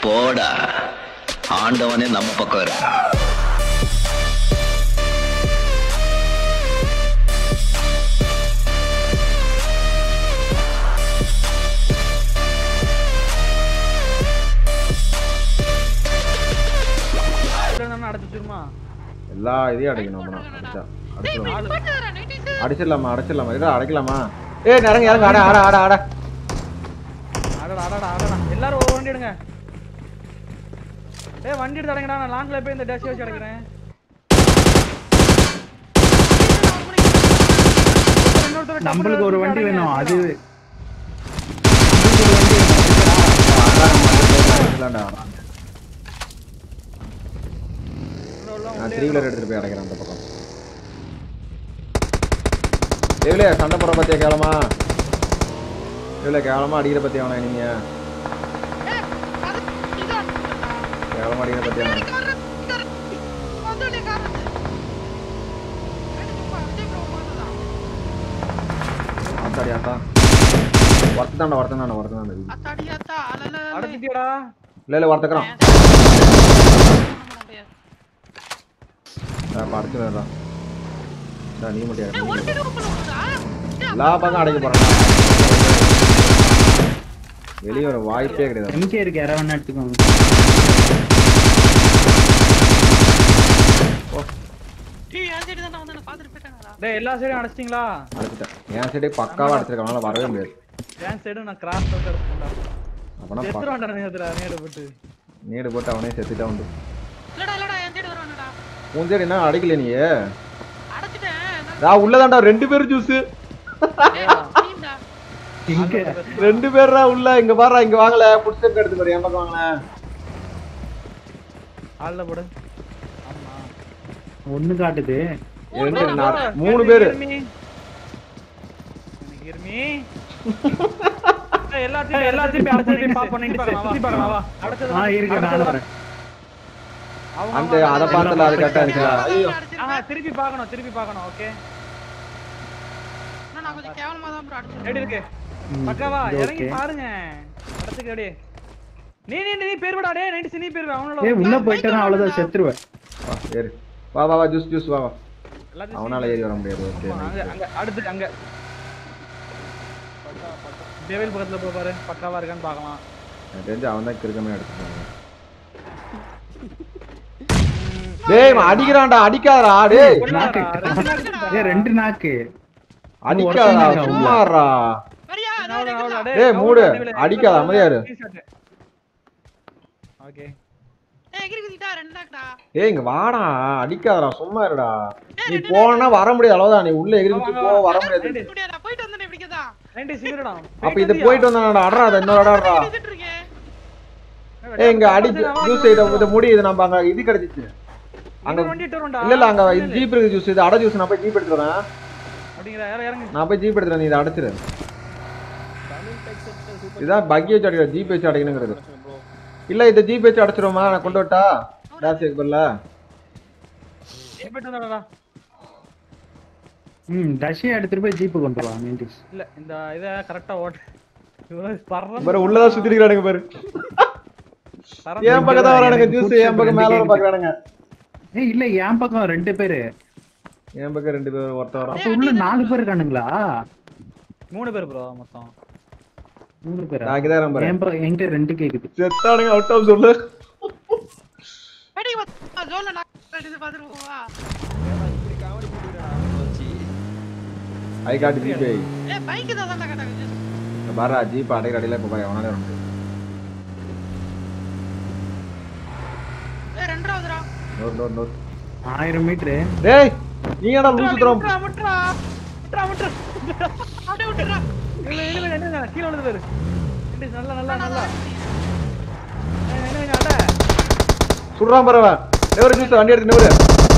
போடா ஆண்டவனே நம்ம பக்கம் இருக்கான் அடைச்சிருமா எல்லா இதையும் அடைக்கணும் அப்புறம் அடிச்சா அடிச்சிடலாம் அடிச்சிடலாமா அடைச்சிடலாமா இதோ அடைக்கலாமா ஏய் இறங்க இறங்க ஆட ஆட ஆட ஆட அடடா அடடா அடடா எல்லாரும் ஒரு வண்டி எடுங்க டேய் வண்டி எடுத்து அடங்கடா நான் லாங்ல போய் இந்த டேஷ் வச்சு அடக்குறேன் இன்னொருத்தர் நம்மளுக்கு ஒரு வண்டி வேணும் அது அடிச்சிடலாம்டா நான் த்ரீ வீலர் எடுத்துட்டு போய் அடைக்கிறேன் அந்த பக்கம் எவ்வளோ சண்டை போட பத்தியா கேவலமா எவ்வளோ கேவலமா அடிக்கிற பத்தியா அவனை நீங்க கேவலமா அடிக்கிற பத்தியா அவனை ஆத்தாடி ஆத்தா ஒருத்த தாண்டா ஒருத்த தாண்டா ஒருத்த தாண்டா அடைச்சிட்டியாடா இல்ல இல்ல ஒருத்தக்கிறான் படிச்சு வரலாம் நீ மட்டும் இறங்கு. எல்லா பக்கம் அடைக்க போறான் வெளியே வர வாய்ப்பே கிடையாது எம்கே இருக்கு யாராவது வேணா எடுத்துக்கோங்க டேய் எல்லா சைடும் அடைச்சிட்டீங்களா அடைச்சிட்டேன் என் சைடே பக்காவா அடிச்சிருக்கேன் அவனால வரவே முடியாது என் சைடும் நான் கிராஸ் பண்ணி அடிச்சிட்டேன்டா அப்பனா ப- செத்துறான்டா நேரத்துல நேடு போட்டு நீடு போட்டு அவனே செத்துட்டா உண்டு உன் சைடு என்ன அடிக்கல நீ நான் உள்ளதாண்டா ரெண்டு பேரும் ஜூஸ் இங்க ரெண்டு பேர்ரா உள்ள இங்க பாருடா இங்க வாங்கல ஃபுட் ஸ்டெப் எடுத்து பாரு என் பக்கம் வாங்கல ஆள்ல போடு ஆமா ஒண்ணு காட்டுது ரெண்டு நான் மூணு பேரு எல்லாத்தையும் எல்லாத்தையும் போய் அடைச்சு போய் பாப்போம் நீ சுத்தி பார்க்கலாம் வா அடைச்சது ஆ இருக்கு நான் வரேன் அவங்க- அந்த அவங்க- அத பார்த்தல அது கரெக்டா இருந்துச்சா ஐயோ ஆஹா, திருப்பி பார்க்கணும் திருப்பி பார்க்கணும் ஓகே எப்படி இருக்கு ம், பக்காவா இது இறங்கி okay. பாருங்க அடைச்சுக்க அப்படியே நீ நீ நீ பேர் விடா டே நைன்டி நீ பேர் அவனோட ஏய் உள்ள போயிட்டேன்னா அவ்வளவுதான் செத்துருவேன் வா ஏறு வா வா வா ஜூஸ் ஜூஸ் வா வா எல்லாத்தையும் அவனால ஏறி வர முடியாது ஓகே ஆமா, அங்க அங்க அடுத்து அங்க டேவில் பக்கத்துல போய் பாரு பக்காவா இருக்கான்னு பார்க்கலாம் எனக்கு தெரிஞ்சு அவன் தான் கிறுக்கமே எடுத்துட்டான் டேய் இவன் அடிக்கிறான்டா அடிக்காதடா டேய் நாக்கு ரெண்டு நாக்கு ஏய் ரெண்டு நாக்கு அடிக்காதடா ஒருத்தன் தான் சும்மாறா அவ்வளவு, அவ்வளவு, டேய், டேய், அவ்வளவு, மூடு. டேய், அடிக்காத, அமைதியா இரு. ஓகே ஏய் இங்க வாடா அடிக்காதடா சும்மா இருடா நீ போனா வர முடியாது அவ்வளவுதான் நீ உள்ள எகிரி குதிச்சு போ வர முடியாது நைன்டி சிமிரடா அப்ப இது போயிட்டு வந்தாடா அடறா அதை இன்னொரு அடறா ஏய் இங்க அடி ஜூஸ் இத இத முடி இது நம்ம அங்க இது கிடைச்சிச்சு அங்க வண்டி டோரண்டா இல்ல இல்ல அங்க இது ஜீப் இருக்கு ஜூஸ் இது அடை ஜூஸ் நான் போய் ஜீப் எடுத்து வரேன் அப்படிங்கற யார இறங்கு நான் போய் ஜீப் எடுத்துறேன் நீ இதை அடைச்சிரு இதான் பக்கி வச்சு அடிக்கிற ஜீப் வச்சு அடைக்கணுங்கிறது இல்ல இதை ஜீப் வச்சு அடைச்சிருவோமா நான் கொண்டு வரட்டா டாஸ் எக்பர்ல போயிட்டு வந்தாடா ம் டஷியா எடுத்துட்டு போய் ஜீப்பு கொண்டு வா நைன்டிஸ் இல்ல இந்த இத கரெக்டா ஓட்டு இவன் பறந்து பாரு உள்ளதான் சுத்தி இருக்கிறானுங்க பாரு பறந்து என் பக்கம் தான் வரானுங்க ஜூஸ் என் பக்கம் மேல வர பாக்குறானுங்க ஏய் இல்ல என் பக்கம் ரெண்டு பேரு என் பக்கம் ரெண்டு பேர் ஒருத்தர் வரான் அப்ப உள்ள நாலு பேர் இருக்கானுங்களா மூணு பேர் ப்ரோ மொத்தம் மூணு பேரா நான் இங்கதான் நம்புறேன் என் பக்கம் என்கிட்ட ரெண்டு கேக்குது செத்தானுங்க அவுட் ஆஃப் சொல்லு ஐ காட் ஜிபே பாரா ஜீப் அடைக்கிற அடையில இப்ப பாரு அவனால வர முடியாது நோட் நோட் நோட் ஆயிரம் மீட்டரு டேய் நீ ஏன்டா லூசு தரம் முட்றா முட்றா முட்றா முட்றா இல்ல இல்ல இல்ல இல்ல கீழ விழுது பாரு ரெண்டு நல்லா நல்லா நல்லா ஏய், என்ன என்ன அட சுடுறான் பாரு அவன் நெவரு ஜூஸ் வண்டி எடுத்து நெவரு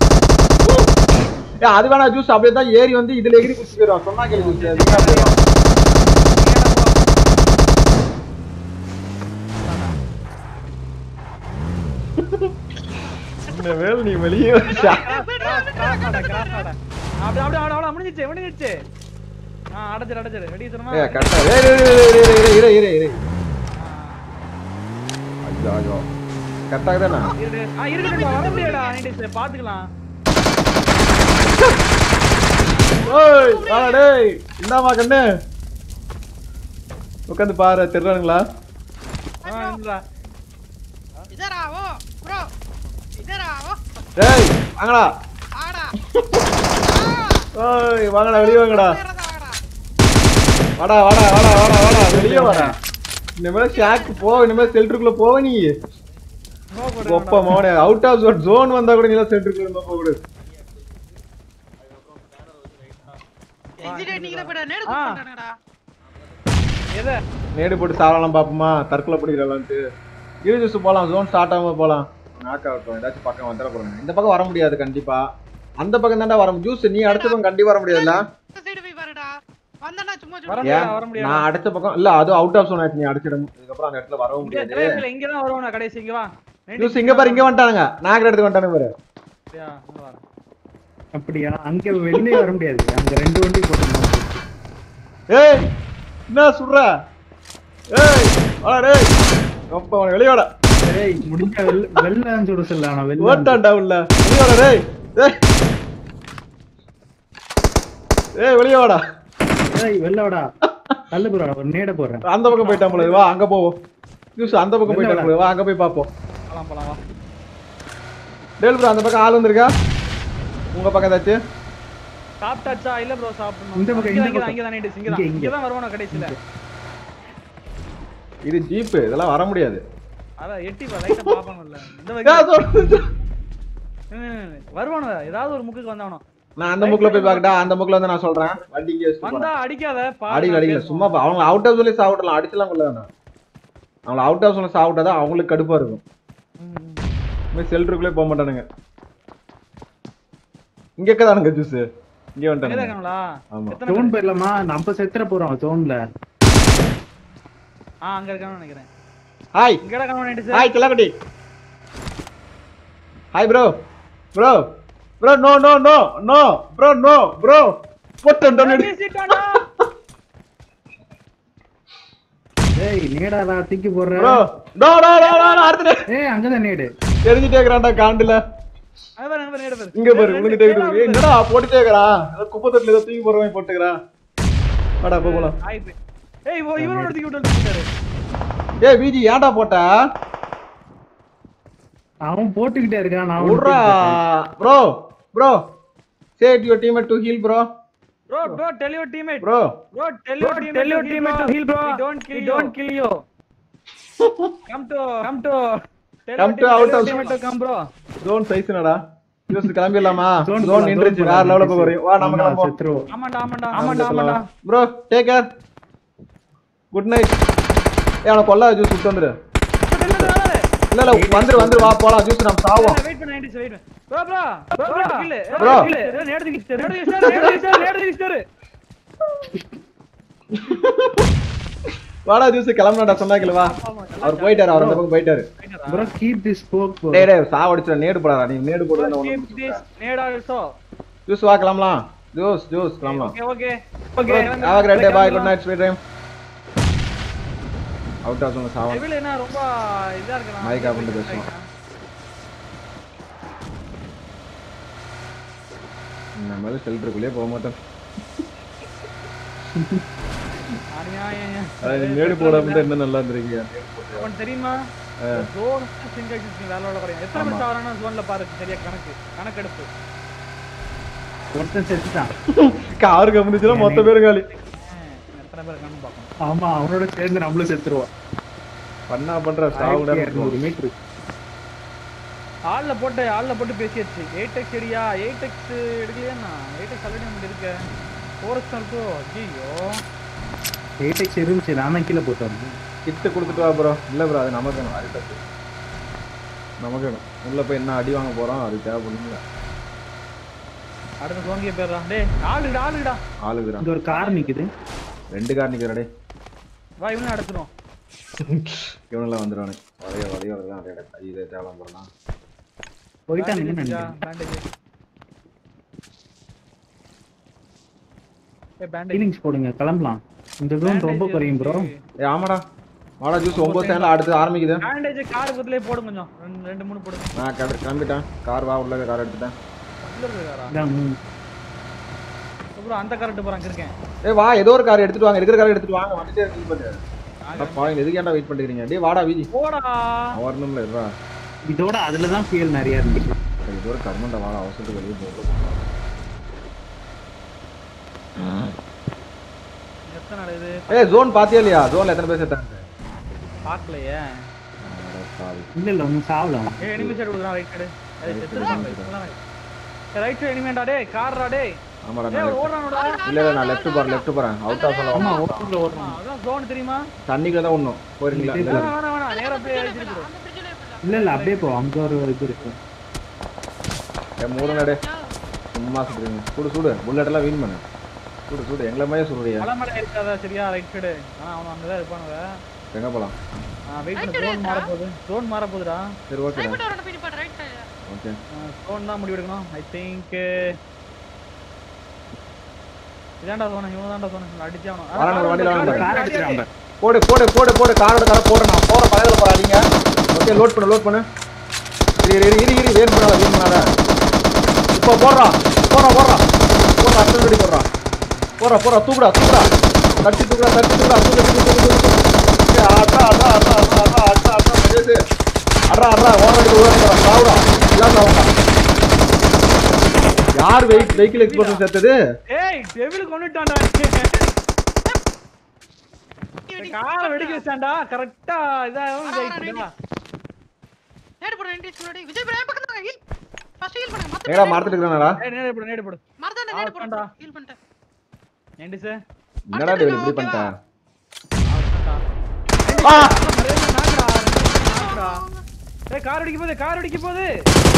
ஏ அது வேணா ஜூஸ் அப்படியே தான் ஏறி வந்து இதுல எகிரி குடிச்சு போயிடும் சொன்னா கேள்வி ஜூஸ் வீணா போயிடும் இந்த வேலை நீ வெளியே வச்சா கிராஸ் ஆட கிராஸ் ஆட அப்படி அப்படி அப்படி அப்படி முடிஞ்சிச்சு முடிஞ்சிச்சு ஆ அடைச்சிரு அடைச்சிரு ரெடி சொன்னா ஏ கரெக்டா ஏய் இரு இரு இரு இரு இரு இரு இரு ஐயோ கரெக்டாக தானே இரு ஆ இருக்கு வர முடியாடா நைன்டி பாத்துக்கலாம் ஓய் வாடா டேய் இந்தாமா கண்ணு உட்காந்து பாரு தெரிறானுங்களா ஆ இந்தா इधर आओ ब्रो इधर आओ டேய் வாங்கடா आड़ा ஓய் வாங்கடா வெளியே வாங்கடா मेरा आड़ा வாடா வாடா வாடா வாடா வாடா வெளியே வாடா இனிமேல் ஷாக் போ இனிமேல் செல்டருக்குள்ள போவ நீ நோ போடு ஒப்ப மோனே அவுட் ஆஃப் ஜோன் வந்தா கூட நீ செல்டருக்குள்ள போக கூடாது इंजीनियर நீங்க போட நேடு ஆ. போட்டானடா எத நேடு போட்டு சாவலாம் பாப்போமா தற்கொலை பண்ணிடலான்ட்டு இரு ஜூஸ் போலாம் ஜோன் ஸ்டார்ட் ஆகாம போலாம் நாக் ஆகட்டும் ஏதாச்சும் பக்கம் வந்துட போறாங்க இந்த பக்கம் வர முடியாது கண்டிப்பா அந்த பக்கம் தாண்டா வர ஜூஸ் நீ அடுத்த பக்கம் கண்டிப்பா வர முடியாதுல்ல இந்த சைடு போய் பாருடா வந்தனா சும்மா வர சும்மா ஏன் முடியாது வர முடியாது நான் அடுத்த பக்கம் இல்ல அது அவுட் ஆஃப் ஜோன் ஆச்சு நீ அடிச்சிடும் இதுக்கப்புறம் அந்த இடத்துல வரவும் இங்க முடியாது திரையில இங்க தான் வருவோம் நான் கடைசி இங்க வா ஜூஸ் இங்க பாரு இங்க வந்துட்டானுங்க நாக்கிற இடத்துக்கு வந்துட்டானுங்க பாரு அப்படியா? இங்க வா. அப்படியா அங்க வெளியே வர முடியாது அங்க ரெண்டு வண்டி போட்டுருந்தோம் ஏய் என்ன சுடுற ஏய் வாடா டேய் ரொம்ப அவனை வெளிய வாடா ஏய் முடிஞ்சா வெள்ள வெள்ளம் சுட சொல்ல ஆனா வெள்ளம் ஓட்டான்டா உள்ள வெளிய வாடா டேய் டேய் ஏய் வெளிய வாடா ஏய் வெள்ளவடா தள்ளு போறா ஒரு நேட போடுறேன் அந்த பக்கம் போயிட்டான் போல வா அங்க போவோம் ஜூஸ் அந்த பக்கம் போயிட்டான் போல வா அங்க போய் பாப்போம் போலாம் போலாம் வா டேல் ப்ரோ அந்த பக்கம் ஆள் வந்திருக்கா உங்க பக்கம் ஏதாச்சும் சாப்பிட்டாச்சா இல்ல ப்ரோ சாப்பிடணும் இந்த பக்கம், இங்க இந்த தான், இங்க பக்கம். தான் நைட்டு இங்க இங்க, தான் இங்க. இங்க தான் வருவோம் நான் கடைசில இது ஜீப் இதெல்லாம் வர முடியாது அதான் எட்டி பா லைட்டா பாப்பாங்கல்ல இந்த ஏய், வரைக்கும் சொல்லு. வருவானு ஏதாவது ஒரு முக்குக்கு வந்தாவணும் நான் அந்த முக்குல போய் பாக்கட்டா அந்த முக்குல வந்து நான் சொல்றேன் வண்டி இங்கே வச்சுட்டு வந்தா போறேன். அடிக்காத பாரு, அடிக்கல நான் அடிக்கல பேசுவோம். சும்மா பா- அவங்க அவுட் ஆஃப் சொல்லி சாப்பிடலாம் அடிச்சலாம் கொள்ள வேணாம் அவங்கள அவுட் ஆஃப் சொல்ல சாப்பிட்டாதான் அவங்களுக்கு கடுப்பா இருக்கும் ம், ம். இனிமே செல்டருக்குள்ளே போக மாட்டானுங்க இங்க இருக்கதானுங்க ஜூஸ் இங்க இங்கதான் வந்துட்டானுங்க இருக்காங்களா? ஆமா. எத்தனை ஜோன் பேர்? போயிடலாமா நம்ம செத்துற போறோம் ஜோன்ல ஆ, அங்க இருக்கான்னு நினைக்கிறேன் ஹாய் இங்கடா இருக்கானு நைட்டு ஹாய் செல்லக்குட்டி hi bro bro bro no no no no bro no bro போட்டு பேசிட்டானா ஏய் நேடாடா தூக்கி போடுற bro no no no no அடுத்து ஏய் அங்கதான் நேடு தெரிஞ்சுட்டே இருக்கிறான்டா காண்டுல அது பாரு, அங்க பாரு, நேரா பாரு. இங்க பாரு ரெண்டு- உனக்கு தெரியுது நேரா ஏய், பாரு. என்னடா போட்டுட்டே இருக்கிறான் ஏதோ குப்பை தொட்டில ஏதோ தூக்கி போடுறவன் போட்டுக்கிறான் வாடா போ போலாம் ஆயிப்பு. ஏய், இவ- இவனோட தூக்கி விட்டு வந்துட்டாரு. ஏய் விஜி ஏன்டா போட்ட அவன் போட்டுக்கிட்டே இருக்கான் நான் விட்றா bro bro chat your teammate to heal bro Bro, bro, tell your teammate. Bro Bro, tell your teammate to heal, bro. We don't kill you. Come to, come to. Tell Come your to team- out tell your of- teammate to come, bro. Zone சைஸ் என்னடா ஜூஸ் கிளம்பிடலாமா Zone zone போலாம், நின்றுச்சு zone வேற போலாம். லெவலுக்கு போறீங்க வா நம்ம ஆமா, கிளம்புவோம் செத்துருவோம் ஆமாண்டா, ஆமாண்டா, ஆமாண்டா, ஆமாண்டா. Bro take care good night ஏ அவனை கொல்ல ஜூஸ் விட்டு வந்துரு இல்ல, இல்ல, இல்ல, இல்ல. இல்ல இல்ல வந்துரு வந்துரு வா போலாம் ஜூஸ் நம்ம சாவோம் Wait பண்ணு, 90s, wait பண்ணு. Bro, bro, bro, bro, kill. ஏய், Bro. kill. ஏய், நேரா தூக்கி வச்சிட்டாரு, நேரா தூக்கி வச்சிட்டாரு, நேரா தூக்கி வச்சிட்டாரு, நேரா தூக்கி வச்சிட்டாரு. வாடா ஜூஸ் கிளம்புடா சொன்னாக்கல வா அவர் போயிட்டாரு அவர் அந்த பக்கம் போயிட்டாரு ப்ரோ கீப் திஸ் ஸ்போக் டேய் டேய் சாவடிச்சுடா நேடு போடாதா நீ நேடு Bro, போடுறா keep this nade also. ஜூஸ் வா கிளம்பலாம் ஜூஸ் ஜூஸ் கிளம்பலாம் Okay, okay. Okay, have a great day. Bye. Good night. Sweet dream. Out of சொன்ன சாவன் Devil என்ன ரொம்ப இதா இருக்கான். Mic off பண்ணிட்டு பேசுவோம். இந்த மாதிரி ஷெல்டருக்குள்ளேயே போக மாட்டேன் அநியாயம். அது நேடு போடாம இருந்தா என்ன நல்லா இருந்திருக்கீங்க உனக்கு தெரியுமா zone sync ஆயிடுச்சு, நீ வேலை வேலை குறையும். எத்தனை பேர் ஆமா. சாவறானா zone ல பாரு சரியா கணக்கு கணக்கெடுப்பு ஒருத்தன் செத்துட்டான் கார் கவனிச்சுனா மொத்த பேரும் காலி எத்தனை பேர் கணக்கு பார்க்கணும் ஆமா அவனோட சேர்ந்து நம்மளும் செத்துருவோம் பண்ணா பண்ற சாவுடா இரநூறு மீட்டர் ஆள்ல போட்டு ஆள்ல போட்டு பேசியாச்சு எயிட் எக்ஸ் எடியா எயிட் எக்ஸ் எடுக்கலையா எயிட் எக்ஸ் ஆல்ரெடி நம்ம இருக்க ஃபோர் எக்ஸ் இருக்கோ ஐயோ எயிட் எக்ஸ் இருந்துச்சு நான் தான் கீழே போட்டு வந்தேன் கிட்ட கொடுத்துட்டு வா ப்ரோ இல்ல ப்ரோ அது நமக்கு வேணும் அது தப்பு நமக்கு வேணும் உள்ள போய் என்ன அடி வாங்க போறோம் அது தேவைப்படும்ல அடுத்த சோங்கிய பேர்றா டேய் ஆளுடா ஆளுடா ஆளுக்குறான் இங்க ஒரு கார் நிக்குது ரெண்டு கார் நிக்கிறடே வா இவனும் அடைச்சிரும் இவனெல்லாம் வந்துடுவானு வரைய வரைய வரலாம் அதே கை இதை தேவலாம் போறலாம் போயிட்டானுங்கன்னு நினைக்கிறேன் பேண்டேஜ் ஏ பேண்டேஜ் ஃபீலிங்ஸ் போடுங்க கிளம்பலாம் இந்த ஜோன் ரொம்ப குறையும் ப்ரோ ஏ ஆமாடா வாடா ஜூஸ் ஒன்பது சேனல் அடுத்து ஆரம்பிக்குது பேண்டேஜ் கார் பக்கத்துலயே போடுங்க கொஞ்சம் ரெண்டு ரெண்டு மூணு போடுங்க நான் கிளம்பி- கிளம்பிட்டேன் கார் வா உள்ள கார் எடுத்துட்டேன் உள்ள இருக்கு காரா இதான் ம். அப்புறம் அந்த கரெக்ட் போறாங்க இருக்கேன் ஏய் வா ஏதோ ஒரு கார் எடுத்துட்டு வாங்க இருக்கிற கார் எடுத்துட்டு வாங்க வந்துட்டே வெயிட் பண்ணு அட பாருங்க எதுக்கு ஏன்டா வெயிட் பண்ணிக்கிறீங்க டேய் வாடா வீதி போடா வரணும்ல இருடா இதோட அதுலதான் ஃபியூல் நிறைய இருந்துச்சு சரி, ஏதோ ஒரு கர்மண்டா வாடா அவசரத்துக்கு வெளியே போகல எத்தனை நடக்குது ஏய் ஜோன் பாத்தியா இல்லையா ஜோன்ல எத்தனை பேர் செத்தாங்க பார்க்கலையே அட பாவி. இல்ல இல்ல ஒன்னும் சாவலாம் ஏய் எனிமி சைடு கொடுக்குறான் ரைட் சைடு ஏய் Right செத்துறாங்க side. ரைட் சைடு எனிமேண்டா டேய் கார்ரா டேய் ஆமாடா ஏய் நான் ஒரு ஓடுறானோடா இல்ல இல்ல நான் லெஃப்ட் போறேன் லெஃப்ட் போறேன் அவுட் ஆஃப் ஆமா சொல்ல ஓட்டுல ஓடுறோம் அதான் ஜோன் தெரியுமா தண்ணிக்குள்ள தான் ஒண்ணும் போறீங்களா இல்ல, வேணாம் இல்ல. வேணாம் வேணாம் நேரா போய் அடிச்சிட்டு bro. அந்த bridge லயே போயிடலாம். இல்ல இல்ல அப்படியே போ அங்க ஒரு இது இருக்கு ஏய் மூணு நடு சும்மா சுடுறீங்க சுடு சுடு புல்லட் எல்லாம் வீண் பண்ணு சுடு சுடு எங்களை மாதிரியே சுடுறியா மலை மலை இருக்காதா சரியா ரைட் சைடு ஆனா அவன் அங்கதான் இருப்பானுங்க எங்க போலாம் வெயிட் Right பண்ணு side ஜோன் மாற இருக்கா? போகுது ஜோன் மாற போகுதுடா சரி ஓகே Sniper tower போய் நிப்பாட்டு, right side. ஓகே ஜோன் தான் முடிவெடுக்கணும் ஐ திங்க் இதான்டா சோனு இவன் தான்டா சோனு அடிச்சே அவனும் வரானுங்க, வண்டியில வரானுங்க. கார் அடிச்சிடாங்க போடு போடு போடு போடு காரோட காரை போடுறேன் நான் போற பழகல போறாதீங்க ஓகே லோட் பண்ணு லோட் பண்ணு இரு இரு இரு இரு வேர் பண்ணாத வேர் பண்ணாத இப்போ போடுறா போடுறா போடுறா போடுறா அத்தனை ரெடி போடுறா போடுறா போடுறா தூக்குடா தூக்குடா தட்டி தூக்குடா தட்டி தூக்குடா தூக்கு தூக்கு தூக்கு தூக்கு ஏய், அட்ரா அட்ரா அட்ரா அட்ரா அட்ரா அட்ரா அட்ரா மகேஷ் அட்ரா அட்ரா ஓரடி ஓரடி சாவுடா இல்லாம அவங்க யார் வெஹிக் வெஹிக்கிள் எக்ஸ்போர்ட் செத்தது ஏய் டெவில் கொன்னுட்டான்டா காரை வெடிக்க வச்சான்டா கரெக்டா இதாகும் இதாயிடுச்சுடா நேடு போடு, ரெண்டு முன்னாடி. விஜய் bro, என் பக்கத்துல வா, heal. First heal பண்ணுங்க. மத்த ஏடா மறந்துட்டு இருக்கிறானடா ஏய் நேடு போடு நேடு போடு மரத்தாண்ட ஆ, நேடு போடு. உட்காண்டா. Heal பண்ணிட்டேன். ஏண்டி சார் என்னடா டேவிட் இப்படி பண்ணிட்டேன் ஏய் கார் அடிக்க போகுது கார் அடிக்க போகுது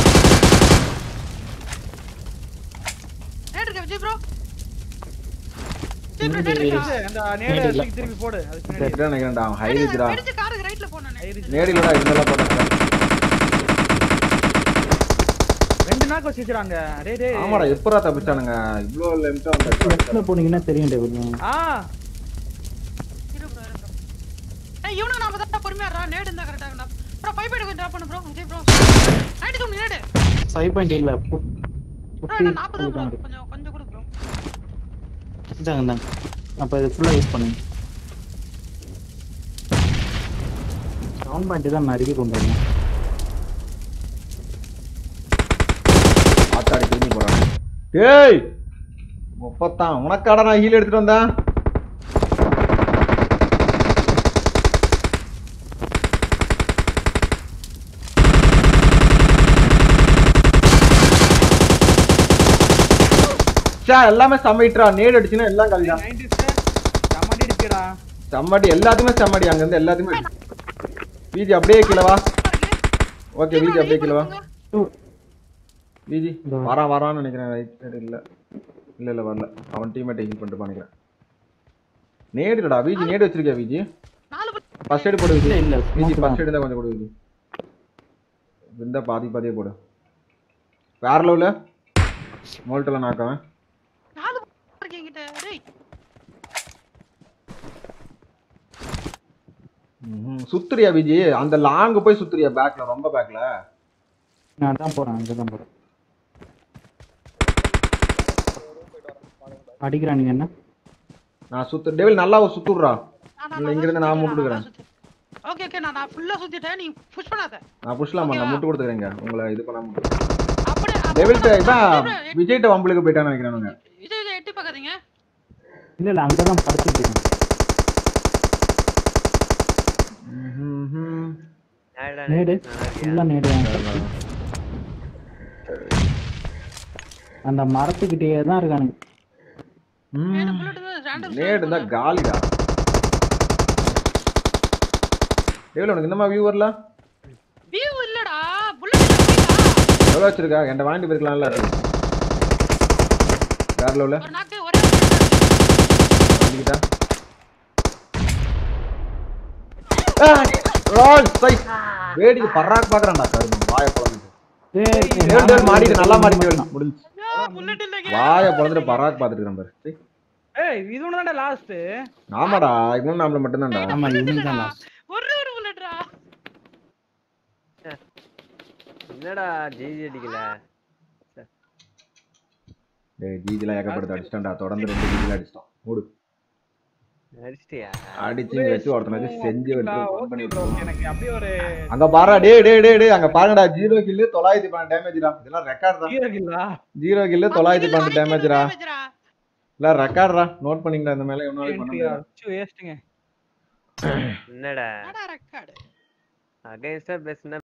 நேடு இருக்கா, விஜய் bro? விஜய் bro, நேடு இருக்கா? அந்த நேடு தூக்கி திருப்பி போடு அதுக்கு பின்னாடி செத்துட்டா நினைக்கிறேன்டா அவன் ஹை ரீச்டா வெடிச்ச காருக்கு rightல போனானே. நேரிலடா இருந்தாலும் போட்டேன் ரெண்டு நாக்கு வச்சுக்கிறாங்க டேய் டேய் ஆமாடா எப்பரா தப்பிச்சானுங்க இவ்ளோ லெம்ட்டா வந்தாச்சு லெஃப்ட்ல போனீங்கன்னா தெரியும் டேவிட் ஆ இரு bro, இரு bro. ஏய், இவனுக்கு நாம தான் பொறுமையா இருடா. நேடு இருந்தா correct ஆ இருக்கும்டா. bro, five point கொஞ்சம் drop பண்ணு bro. விஜய் bro. Right தூக்கு, நேடு. ஃபைவ் பாயிண்ட் இல்ல bro, நான் 40 தான் bro. கொஞ்சம் கொஞ்சம் கொடு bro. இந்தாங்க இந்தாங்க அப்ப இது ஃபுல்லா யூஸ் பண்ணுங்க சவுண்ட் பாயிண்ட் தான் நிறைய கொண்டு வரணும் ஆத்தாடி திரும்பி போறான் டேய் முப்பத்தான் உனக்காடா நான் ஹீல் எடுத்துட்டு வந்தேன் சே எல்லாமே சமைட்ரா நேடு அடிச்சுன்னா எல்லாம் கல்யாணம் நைன்டிஸ் சமாடி அடிச்சுடா செம்மடி எல்லாத்தையுமே செம்மடி அங்க இருந்து எல்லாத்தையுமே அடி. வீதி அப்படியே கீழவா ஓகே வீதி அப்படியே கீழவா வீதி இதோ. வரான் வரான்னு நினைக்கிறேன் ரைட் சைடு இல்ல இல்ல இல்ல வரல அவன் டீமேட்டை ஹீல் பண்ணிட்டு நினைக்கிறேன் நேடுடா வீஜி நேடு வச்சிருக்கியா வீஜி நாலு பேர் ஃபர்ஸ்ட் சைடு போடு வீஜி இல்ல இல்ல வீஜி smoke ஃபர்ஸ்ட் தான். சைடு தான் கொஞ்சம் போடு வீஜி இந்த பாதி பாதியே போடு வேற லெவல மோல்ட்டில் நாக்கவன் நாலு பேர் இருக்கு என்கிட்ட. டேய், சுத்துறியா விஜி அந்த லாங் போய் சுத்துறியா பேக்ல ரொம்ப பேக்ல நான் தான் போறேன் அங்கே தான் போறேன் அடிக்கிறானுங்க என்ன நான் சுத்து டெவில் நல்லா சுத்துடுறா நான் இல்ல, இங்க இருந்து நான் முட்டு கொடுக்குறேன். ஓகே ஓகே நான் நான் ஃபுல்லா சுத்திட்டேன் நீ புஷ் பண்ணாத நான் புஷ்லாம் பண்ணல Okay. முட்டு கொடுத்துக்கிறேங்க உங்களை இது பண்ணாம அப்படியே டெவில்ட்ட இதான் விஜய் விஜய்ட்ட வம்பளுக்கு போயிட்டான்னு நினைக்கிறேன் விஜய் எட்டி பார்க்காதீங்க இல்ல இல்ல அங்கே தான் படுத்துட்டு இருக்கேன் நேடு ஃபுல்லா நேடு அந்த மரத்துக்கிட்டே தான் இருக்கானுங்க மேல புல்லட் ரேண்டம் நேடு தான் காலிடா டெவில் உனக்கு இந்த மாதிரி வியூ வரல வியூ இல்லடா புல்லட் இல்ல எவ்வளோ வச்சிருக்கா என்கிட்ட வாங்கிட்டு போயிருக்கலாம்ல வேற லெவலில் ஒரு நாக்கு ஒரே வந்துக்கிட்டா ரோல் சை வேடிக்கை பர்றாக்கு பார்க்குறான்டா கருமம் வாயை பொழந்துட்டு ஏய், டேவில் டேவில் மாடிட்டு நல்லா மாடிட்டு முடிஞ்சு புல்லட் இல்லங்க வாயை பொழந்துட்டு பர்றாக்கு பார்த்துட்டு இருக்கிறேன் பாரு சீ. ஏய் இது ஒன்று தான்டா லாஸ்ட் ஆமாடா இவனும் நம்மள மட்டும்தான்டா ஆமா இவனுக்கு தான் last. ஒரு ஒரு புல்லட்ரா என்னடா ஜிஜி அடிக்கல டேய் ஜிஜிலாம் ஏகப்படுத்த அடிச்சிட்டான்டா தொடர்ந்து ரெண்டு ஜிஜில அடிச்சிட்டான் மூடு அடிச்சிட்டியா அடிச்சு வச்சு ஒருத்தனை வச்சு செஞ்சு வச்சு fun ஓகே பண்ணிட்டு ப்ரோ இருக்கான். எனக்கு அப்படியே ஒரு அங்க பாரு டேய் டேய் டேய் டேய் அங்க பாருங்கடா ஜீரோ கில்லு தொள்ளாயிரத்தி பன்னெண்டு டேமேஜ்டா இதெல்லாம் ரெக்கார்ட் தான் ஹீரோ கில்லா ஜீரோ கில்லு தொள்ளாயிரத்தி பன்னெண்டு டேமேஜ்டா டேமேஜ்ரா இல்ல ரெக்கார்ட்ரா நோட் பண்ணிங்கடா இந்த மேல இன்னொரு பண்ண முடியாது வேஸ்ட்டுங்க என்னடா அடா ரெக்கார்டு அகைன்ஸ்டா பேசுனா